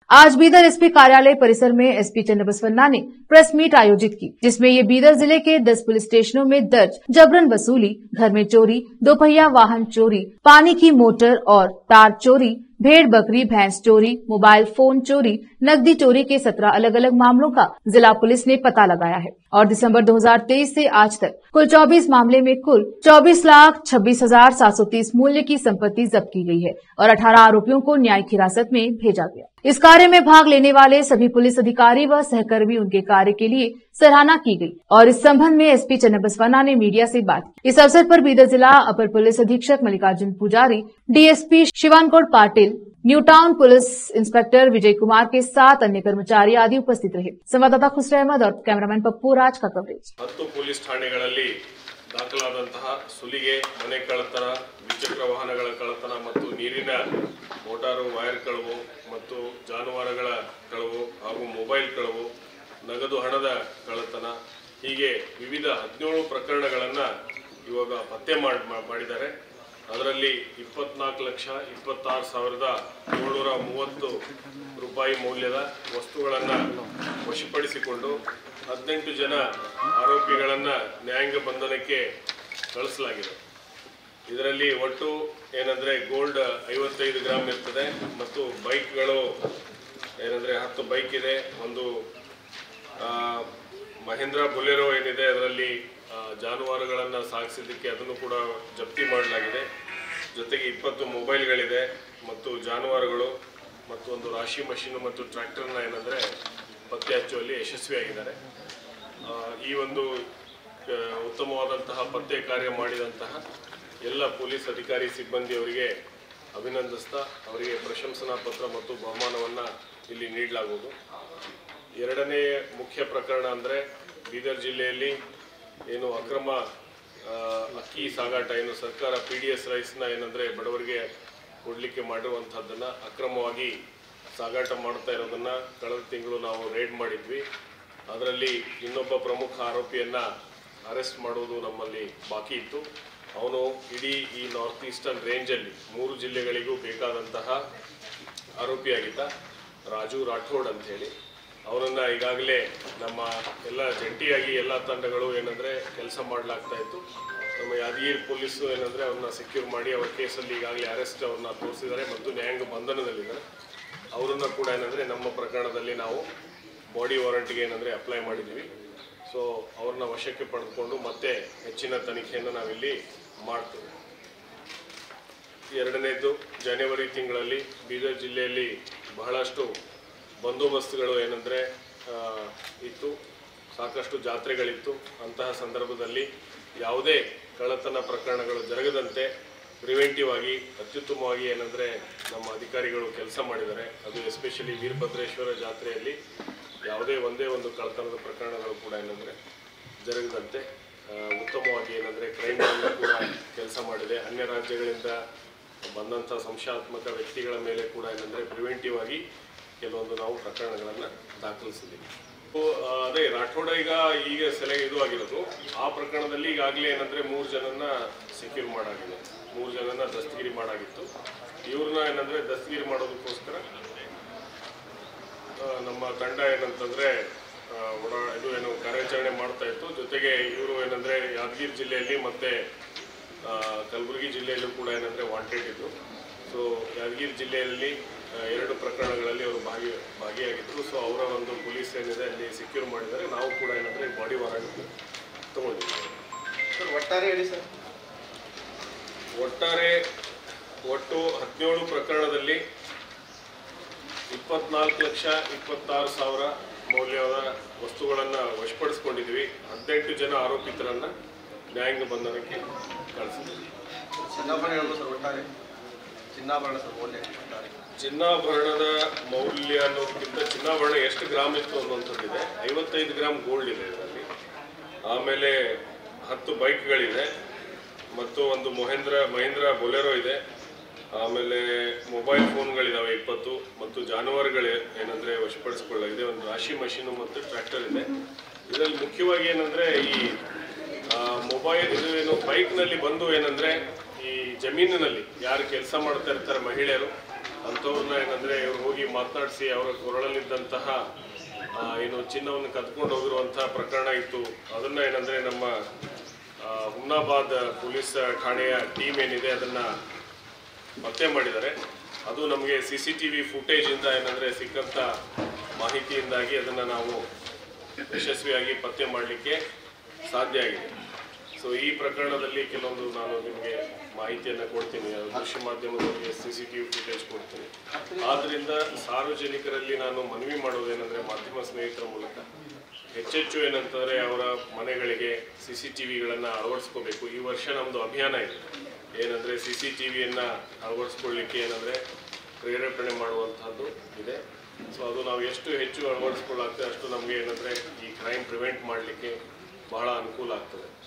आज बीदर एसपी कार्यालय परिसर में एसपी चन्नबसवन्ना ने प्रेस मीट आयोजित की जिसमें ये बीदर जिले के 10 पुलिस स्टेशनों में दर्ज जबरन वसूली घर में चोरी दोपहिया वाहन चोरी पानी की मोटर और तार चोरी भेड़ बकरी भैंस चोरी मोबाइल फोन चोरी नकदी चोरी के 17 अलग अलग मामलों का जिला पुलिस ने पता लगाया है और दिसंबर 2023 से आज तक कुल 24 मामले में कुल चौबीस लाख छब्बीस हजार सात सौ तीस मूल्य की संपत्ति जब्त की गई है और 18 आरोपियों को न्यायिक हिरासत में भेजा गया इस कार्य में भाग लेने वाले सभी पुलिस अधिकारी व सहकर्मी उनके कार्य के लिए सराहना की गई और इस संबंध में एसपी चन्नबसवाना ने मीडिया से बात की इस अवसर पर बीदर जिला अपर पुलिस अधीक्षक Mallikarjun Pujari DSP Shivanakot Patil new town police inspector Vijay Kumar के साथ अन्य कर्मचारी आदि उपस्थित रहे संवाददाता खुसरा अहमद और कैमरामैन पप्पू राज का कवरेज ಹತ್ತು ಪೊಲೀಸ್ ಠಾಣೆಗಳಲ್ಲಿ ದಾಖಲಾದಂತಹ ಸುಲಿಗೆ ಮನೆ ಕಳ್ಳತನ ದ್ವಿಚಕ್ರ ವಾಹನಗಳ ಕಳ್ಳತನ ಮತ್ತು ನೀರಿನ ಮೋಟಾರು ವೈರ್ ಕಳವು ಮತ್ತು ಜಾನುವಾರುಗಳ ಕಳವು ಹಾಗೂ ಮೊಬೈಲ್ ಕಳವು ನಗದು ಹಣದ ಕಳ್ಳತನ ಹೀಗೆ ವಿವಿಧ ಹದಿನೇಳು ಪ್ರಕರಣಗಳನ್ನು ಇವಾಗ ಪತ್ತೆ ಮಾಡ್ ಮಾ- ಮಾಡಿದ್ದಾರೆ ಅದರಲ್ಲಿ ಇಪ್ಪತ್ನಾಲ್ಕು ಲಕ್ಷ ಇಪ್ಪತ್ತಾರು ಸಾವಿರದ ಏಳ್ನೂರ ಮೂವತ್ತು ರೂಪಾಯಿ ಮೌಲ್ಯದ ವಸ್ತುಗಳನ್ನು ವಶಪಡಿಸಿಕೊಂಡು ಹದಿನೆಂಟು ಜನ ಆರೋಪಿಗಳನ್ನು ನ್ಯಾಯಾಂಗ ಬಂಧನಕ್ಕೆ ಕಳಿಸಲಾಗಿದೆ ಇದರಲ್ಲಿ ಒಟ್ಟು ಏನಂದ್ರೆ ಗೋಲ್ಡ್ ಐವತ್ತೈದು ಗ್ರಾಮ್ ಇರ್ತದೆ ಮತ್ತು ಬೈಕ್ಗಳು ಏನಂದ್ರೆ ಹತ್ತು ಬೈಕ್ ಇದೆ ಒಂದು ಆ, ಮಹೇಂದ್ರ ಬೊಲೆರೋ ಏನಿದೆ ಅದರಲ್ಲಿ ಆ, ಜಾನುವಾರುಗಳನ್ನು ಸಾಗಿಸಿದ್ದಕ್ಕೆ ಅದನ್ನು ಕೂಡ ಜಪ್ತಿ ಮಾಡಲಾಗಿದೆ ಜೊತೆಗೆ ಇಪ್ಪತ್ತು ಮೊಬೈಲ್ಗಳಿದೆ ಮತ್ತು ಜಾನುವಾರುಗಳು ಮತ್ತು ಒಂದು ರಾಶಿ ಮಷೀನು ಮತ್ತು ಟ್ರ್ಯಾಕ್ಟರ್ನ ಏನಂದ್ರೆ ಪತ್ತೆ ಹಚ್ಚುವಲ್ಲಿ ಯಶಸ್ವಿಯಾಗಿದ್ದಾರೆ ಆ, ಈ ಒಂದು ಆ, ಉತ್ತಮವಾದಂತಹ ಪತ್ತೆ ಕಾರ್ಯ ಮಾಡಿದಂತಹ ಎಲ್ಲ ಪೊಲೀಸ್ ಅಧಿಕಾರಿ ಸಿಬ್ಬಂದಿಯವರಿಗೆ ಅಭಿನಂದಿಸ್ತಾ ಅವರಿಗೆ ಪ್ರಶಂಸನಾ ಪತ್ರ ಮತ್ತು ಬಹುಮಾನವನ್ನು ಇಲ್ಲಿ ನೀಡಲಾಗುವುದು ಎರಡನೇ ಮುಖ್ಯ ಪ್ರಕರಣ ಅಂದರೆ ಬೀದರ್ ಜಿಲ್ಲೆಯಲ್ಲಿ ಏನು ಅಕ್ರಮ ಆ, ಅಕ್ಕಿ ಸಾಗಾಟ ಏನು ಸರ್ಕಾರ ಪಿ ಡಿ ಎಸ್ ರೈಸ್ನ ಏನಂದರೆ ಬಡವರಿಗೆ ಕೊಡಲಿಕ್ಕೆ ಮಾಡಿರುವಂಥದ್ದನ್ನು ಅಕ್ರಮವಾಗಿ ಸಾಗಾಟ ಮಾಡ್ತಾ ಇರೋದನ್ನು ಕಳೆದ ತಿಂಗಳು ನಾವು ರೇಡ್ ಮಾಡಿದ್ವಿ ಅದರಲ್ಲಿ ಇನ್ನೊಬ್ಬ ಪ್ರಮುಖ ಆರೋಪಿಯನ್ನು ಅರೆಸ್ಟ್ ಮಾಡುವುದು ನಮ್ಮಲ್ಲಿ ಬಾಕಿ ಇತ್ತು ಅವನು ಇಡೀ ಈ ನಾರ್ತ್ ಈಸ್ಟರ್ನ್ ರೇಂಜಲ್ಲಿ ಮೂರು ಜಿಲ್ಲೆಗಳಿಗೂ ಬೇಕಾದಂತಹ ಆರೋಪಿಯಾಗಿದ್ದ ರಾಜು ರಾಠೋಡ್ ಅಂತ ಹೇಳಿ ಅವರನ್ನು ಈಗಾಗಲೇ ನಮ್ಮ ಎಲ್ಲ ಜಂಟಿಯಾಗಿ ಎಲ್ಲ ತಂಡಗಳು ಏನಂದರೆ ಕೆಲಸ ಮಾಡಲಾಗ್ತಾ ಇತ್ತು ನಮ್ಮ ಯಾದಗಿರಿ ಪೊಲೀಸು ಏನಂದರೆ ಅವ್ರನ್ನ ಸೆಕ್ಯೂರ್ ಮಾಡಿ ಅವ್ರ ಕೇಸಲ್ಲಿ ಈಗಾಗಲೇ ಅರೆಸ್ಟ್ ಅವ್ರನ್ನ ತೋರಿಸಿದ್ದಾರೆ ಮತ್ತು ನ್ಯಾಯಾಂಗ ಬಂಧನದಲ್ಲಿದ್ದಾರೆ ಅವರನ್ನು ಕೂಡ ಏನಂದರೆ ನಮ್ಮ ಪ್ರಕರಣದಲ್ಲಿ ನಾವು ಬಾಡಿ ವಾರಂಟ್ಗೆ ಏನಂದರೆ ಅಪ್ಲೈ ಮಾಡಿದ್ವಿ ಸೊ ಅವ್ರನ್ನ ವಶಕ್ಕೆ ಪಡೆದುಕೊಂಡು ಮತ್ತೆ ಹೆಚ್ಚಿನ ತನಿಖೆಯನ್ನು ನಾವಿಲ್ಲಿ ಮಾಡ್ತೇವೆ ಎರಡನೇದು ಜನವರಿ ತಿಂಗಳಲ್ಲಿ ಬೀದರ್ ಜಿಲ್ಲೆಯಲ್ಲಿ ಬಹಳಷ್ಟು ಬಂದೋಬಸ್ತುಗಳು ಏನಂದರೆ ಇತ್ತು ಸಾಕಷ್ಟು ಜಾತ್ರೆಗಳಿತ್ತು ಅಂತಹ ಸಂದರ್ಭದಲ್ಲಿ ಯಾವುದೇ ಕಳ್ಳತನ ಪ್ರಕರಣಗಳು ಜರುಗದಂತೆ ಪ್ರಿವೆಂಟಿವ್ ಆಗಿ ಅತ್ಯುತ್ತಮವಾಗಿ ಏನಂದರೆ ನಮ್ಮ ಅಧಿಕಾರಿಗಳು ಕೆಲಸ ಮಾಡಿದ್ದಾರೆ ಅದು ಎಸ್ಪೆಷಲಿ ವೀರಭದ್ರೇಶ್ವರ ಜಾತ್ರೆಯಲ್ಲಿ ಯಾವುದೇ ಒಂದೇ ಒಂದು ಕಳ್ಳತನದ ಪ್ರಕರಣಗಳು ಕೂಡ ಏನಂದರೆ ಜರುಗದಂತೆ ಆ, ಉತ್ತಮವಾಗಿ ಏನಂದರೆ ಕ್ರೈಮ್ ಕೂಡ ಕೆಲಸ ಮಾಡಿದೆ ಅನ್ಯ ರಾಜ್ಯಗಳಿಂದ ಬಂದಂಥ ಸಂಶಯಾತ್ಮಕ ವ್ಯಕ್ತಿಗಳ ಮೇಲೆ ಕೂಡ ಏನಂದರೆ ಪ್ರಿವೆಂಟಿವ್ ಆಗಿ ಕೆಲವೊಂದು ನಾವು ಪ್ರಕರಣಗಳನ್ನು ದಾಖಲಿಸಿದ್ದೀವಿ ಸೊ, ಆ, ಅದೇ ರಾಠೋಡ ಈಗ ಈಗ ಸೆಲೆ ಇದು ಆಗಿರೋದು ಆ ಪ್ರಕರಣದಲ್ಲಿ ಈಗಾಗಲೇ ಏನಂದರೆ ಮೂರು ಜನನ ಸೆಕ್ಯೂರ್ ಮಾಡಾಗಿದೆ ಮೂರು ಜನನ ದಸ್ತಗಿರಿ ಮಾಡಾಗಿತ್ತು ಇವ್ರನ್ನ ಏನಂದರೆ ದಸ್ತಗಿರಿ ಮಾಡೋದಕ್ಕೋಸ್ಕರ ಆ, ನಮ್ಮ ತಂಡ ಏನಂತಂದ್ರೆ ಆ, ಓಡಾ ಇದು ಏನು ಕಾರ್ಯಾಚರಣೆ ಮಾಡ್ತಾ ಇತ್ತು ಜೊತೆಗೆ ಇವರು ಏನಂದ್ರೆ ಯಾದಗಿರಿ ಜಿಲ್ಲೆಯಲ್ಲಿ ಮತ್ತೆ ಆ, ಕಲಬುರಗಿ ಜಿಲ್ಲೆಯಲ್ಲೂ ಕೂಡ ಏನಂದ್ರೆ ವಾಂಟೆಡ್ ಇದ್ದು ಸೊ ಯಾದಗಿರಿ ಜಿಲ್ಲೆಯಲ್ಲಿ ಆ, ಎರಡು ಪ್ರಕರಣಗಳಲ್ಲಿ ಅವರು ಭಾಗಿ ಭಾಗಿಯಾಗಿದ್ದರು ಸೊ ಅವರ ಒಂದು ಪೊಲೀಸ್ ಏನಿದೆ ಅಲ್ಲಿ ಸೆಕ್ಯೂರ್ ಮಾಡಿದ್ದಾರೆ ನಾವು ಕೂಡ ಏನಂದ್ರೆ ಬಾಡಿ ವಾರಂಟ್ ತಗೊಂಡಿದ್ದೀವಿ ಸರ್ ಒಟ್ಟಾರೆ ಹೇಳಿ ಸರ್ ಒಟ್ಟಾರೆ ಒಟ್ಟು ಹದಿನೇಳು ಪ್ರಕರಣದಲ್ಲಿ ಇಪ್ಪತ್ನಾಲ್ಕು ಲಕ್ಷ ಇಪ್ಪತ್ತಾರು ಸಾವಿರ ಮೌಲ್ಯದ ವಸ್ತುಗಳನ್ನು ವಶಪಡಿಸ್ಕೊಂಡಿದ್ವಿ ಹದಿನೆಂಟು ಜನ ಆರೋಪಿತರನ್ನ ನ್ಯಾಯಾಂಗ ಬಂಧನಕ್ಕೆ ಕಳಿಸಿದ್ವಿ ಚಿನ್ನಾಭರಣ ಹೇಳ್ಬೋದು ಸರ್ ಒಟ್ಟಾರೆ ಚಿನ್ನಾಭರಣ ಸರ್ ಮೌಲ್ಯ ಒಟ್ಟಾರೆ ಚಿನ್ನಾಭರಣದ ಮೌಲ್ಯ ಅನ್ನೋದಕ್ಕಿಂತ ಚಿನ್ನಾಭರಣ ಎಷ್ಟು ಗ್ರಾಮ್ ಇತ್ತು ಅನ್ನುವಂಥದ್ದಿದೆ ಐವತ್ತೈದು ಗ್ರಾಮ್ ಗೋಲ್ಡ್ ಇದೆ ಇದರಲ್ಲಿ ಆಮೇಲೆ ಹತ್ತು ಬೈಕ್ಗಳಿದೆ ಮತ್ತು ಒಂದು ಮಹೇಂದ್ರ ಮಹೇಂದ್ರ ಬೊಲೆರೋ ಇದೆ ಆಮೇಲೆ ಮೊಬೈಲ್ ಫೋನ್ಗಳಿದಾವೆ ಇಪ್ಪತ್ತು ಮತ್ತು ಜಾನುವಾರುಗಳು ಏನಂದ್ರೆ ವಶಪಡಿಸಿಕೊಳ್ಳಲಾಗಿದೆ ಒಂದು ರಾಶಿ ಮಷೀನು ಮತ್ತು ಟ್ರ್ಯಾಕ್ಟರ್ ಇದೆ ಇದರಲ್ಲಿ ಮುಖ್ಯವಾಗಿ ಏನಂದ್ರೆ ಈ ಮೊಬೈಲ್ ಇದು ಏನು ಬೈಕ್ನಲ್ಲಿ ಬಂದು ಏನಂದ್ರೆ ಈ ಜಮೀನಿನಲ್ಲಿ ಯಾರು ಕೆಲಸ ಮಾಡ್ತಾ ಇರ್ತಾರೆ ಮಹಿಳೆಯರು ಅಂಥವ್ರನ್ನ ಏನಂದರೆ ಇವ್ರು ಹೋಗಿ ಮಾತನಾಡಿಸಿ ಅವರ ಕೊರಳಲ್ಲಿದ್ದಂತಹ ಆ, ಏನು ಚಿನ್ನವನ್ನು ಕದ್ಕೊಂಡು ಹೋಗಿರುವಂತಹ ಪ್ರಕರಣ ಇತ್ತು ಅದನ್ನು ಏನಂದರೆ ನಮ್ಮ ಆ, ಹುಮ್ನಾಬಾದ್ ಪೊಲೀಸ್ ಠಾಣೆಯ ಟೀಮ್ ಏನಿದೆ ಅದನ್ನು ಪತ್ತೆ ಮಾಡಿದ್ದಾರೆ ಅದು ನಮಗೆ ಸಿ ಸಿ ಟಿ ವಿ ಫುಟೇಜಿಂದ ಏನಂದರೆ ಸಿಕ್ಕಂಥ ಮಾಹಿತಿಯಿಂದಾಗಿ ಅದನ್ನು ನಾವು ಯಶಸ್ವಿಯಾಗಿ ಪತ್ತೆ ಮಾಡಲಿಕ್ಕೆ ಸಾಧ್ಯ ಆಗಿದೆ ಸೊ ಈ ಪ್ರಕರಣದಲ್ಲಿ ಕೆಲವೊಂದು ನಾನು ನಿಮಗೆ ಮಾಹಿತಿಯನ್ನು ಕೊಡ್ತೀನಿ ಅದು ದೃಶ್ಯ ಮಾಧ್ಯಮದಲ್ಲಿ C C T V footage ಕೊಡ್ತೀನಿ ಆದ್ದರಿಂದ ಸಾರ್ವಜನಿಕರಲ್ಲಿ ನಾನು ಮನವಿ ಮಾಡೋದೇನೆಂದರೆ ಮಾಧ್ಯಮ ಸ್ನೇಹಿತರ ಮೂಲಕ ಹೆಚ್ಚೆಚ್ಚು ಏನಂತಂದರೆ ಅವರ ಮನೆಗಳಿಗೆ ಸಿ ಸಿ ಟಿ ವಿಗಳನ್ನು ಅಳವಡಿಸ್ಕೋಬೇಕು ಈ ವರ್ಷ ನಮ್ಮದು ಅಭಿಯಾನ ಇದೆ ಏನಂದರೆ ಸಿ ಸಿ ಟಿ ವಿಯನ್ನು ಅಳವಡಿಸ್ಕೊಳ್ಳಿಕ್ಕೆ ಏನಂದರೆ ಪ್ರೇರೇಪಣೆ ಮಾಡುವಂತಹದ್ದು ಇದೆ ಸೊ ಅದು ನಾವು ಎಷ್ಟು ಹೆಚ್ಚು ಅಳವಡಿಸ್ಕೊಳ್ಳಾಗ್ತದೆ ಅಷ್ಟು ನಮಗೆ ಏನಂದರೆ ಈ ಕ್ರೈಮ್ ಪ್ರಿವೆಂಟ್ ಮಾಡಲಿಕ್ಕೆ ಬಹಳ ಅನುಕೂಲ ಆಗ್ತದೆ